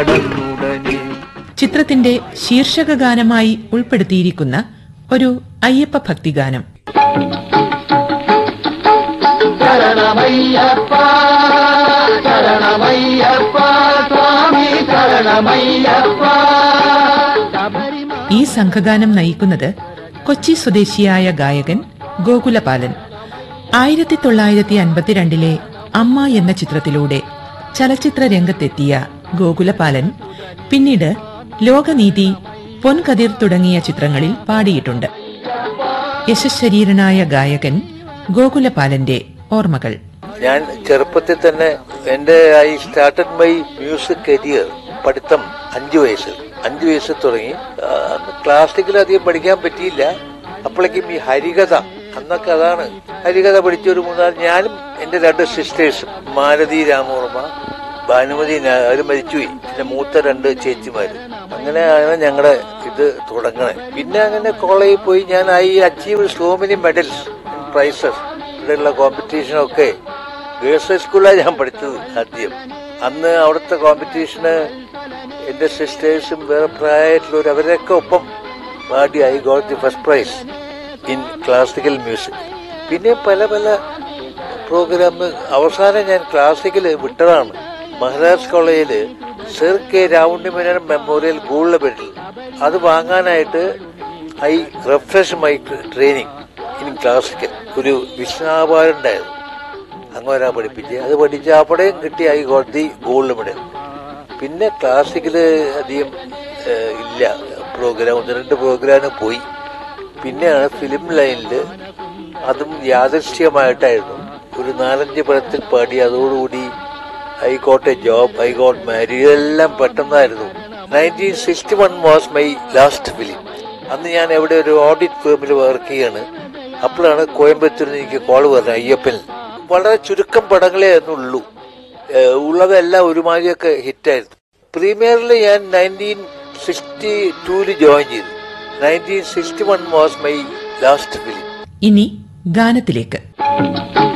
കടന്നുടനെ ചിത്രത്തിന്റെ ശീർഷക ഗാനമായി ഉൾപ്പെടുത്തിയിരിക്കുന്ന ഒരു അയ്യപ്പ ഭക്തിഗാനം ശരണമയ്യപ്പ ശരണമയ്യപ്പ സ്വാമി ശരണമയ്യപ്പ ഈ സംഘഗാനം നയിക്കുന്നത് കൊച്ചി സ്വദേശിയായ ഗായകൻ ഗോകുലപാലൻ ആയിരത്തി തൊള്ളായിരത്തി അൻപത്തിരണ്ടിലെ അമ്മ എന്ന ചിത്രത്തിലൂടെ ചലച്ചിത്ര രംഗത്തെത്തിയ ഗോകുലപാലൻ പിന്നീട് ലോകനീതി പൊൻകതിർ തുടങ്ങിയ ചിത്രങ്ങളിൽ പാടിയിട്ടുണ്ട് യശശരീരനായ ഗായകൻ ഗോകുലപാലന്റെ ഓർമ്മകൾ ഞാൻ ചെറുപ്പത്തിൽ തന്നെ എന്റെ I started my music career പഠിത്തം അഞ്ചു വയസ്സിൽ അഞ്ചു വയസ്സിൽ തുടങ്ങി ആ, അന്ന് ക്ലാസിക്കൽ അധികം പഠിക്കാൻ പറ്റിയില്ല അപ്പോഴേക്കും ഈ ഹരികഥ അന്നൊക്കെ അതാണ് ഹരികഥ പഠിച്ച ഒരു മൂന്നാല് ഞാനും എന്റെ രണ്ട് സിസ്റ്റേഴ്സും മാലതി രാമവർമ്മ ഭാനുമതി നാ- അവര് മരിച്ചുപോയി പിന്നെ മൂത്ത രണ്ട് ചേച്ചിമാര് അങ്ങനെയാണ് ഞങ്ങളുടെ ഇത് തുടങ്ങണേ പിന്നെ അങ്ങനെ കോളേജിൽ പോയി ഞാൻ I achieve so many medals prizes ഇവിടെയുള്ള കോമ്പറ്റീഷനൊക്കെ ഗേൾസ് ഹൈസ്കൂളിലാണ് ഞാൻ പഠിച്ചത് ആദ്യം അന്ന് അവിടുത്തെ കോമ്പറ്റീഷന് എന്റെ സിസ്റ്റേഴ്സും വേറെ പ്രായമായിട്ടുള്ളവർ അവരൊക്കെ ഒപ്പം പാടി I got the first prize in classical music പിന്നെ പല പല പ്രോഗ്രാം അവസാനം ഞാൻ ക്ലാസിക്കൽ വിട്ടതാണ് മഹാരാജ് കോളേജില് sir K Ravunnimenon memorial gold medal അത് വാങ്ങാനായിട്ട് I refresh my training in classical ഒരു വിശ്വനാപാരുണ്ടായിരുന്നു അങ്ങനെ പഠിപ്പിച്ച് അത് പഠിച്ച് അവിടെയും കിട്ടി I got the gold medal പിന്നെ ക്ലാസിക്കല് അധികം ഏഹ്, ഇല്ല പ്രോഗ്രാം ഒന്ന് രണ്ട് പ്രോഗ്രാമിന് പോയി പിന്നെയാണ് ഫിലിം ലൈനിൽ അതും യാദൃശ്യമായിട്ടായിരുന്നു ഒരു നാലഞ്ച് പടത്തിൽ പാടി അതോടുകൂടി I got a job I got married ഇതെല്ലാം പെട്ടെന്നായിരുന്നു nineteen sixty one was my last film അന്ന് ഞാൻ എവിടെ ഒരു ഓഡിറ്റ് ഫേമിൽ വർക്ക് ചെയ്യാണ് അപ്പോഴാണ് കോയമ്പത്തൂരിൽ എനിക്ക് കോൾ പറഞ്ഞത് അയ്യപ്പൻ വളരെ ചുരുക്കം പടങ്ങളെ ഉള്ളൂ ഏഹ് ഉള്ളതെല്ലാം ഒരുമാതിരിയൊക്കെ ഹിറ്റായിരുന്നു പ്രീമിയറിൽ ഞാൻ നയൻറ്റീൻ സിക്സ്റ്റി ടൂല് ജോയിൻ ചെയ്തു nineteen sixty one was my last film ഇനി ഗാനത്തിലേക്ക്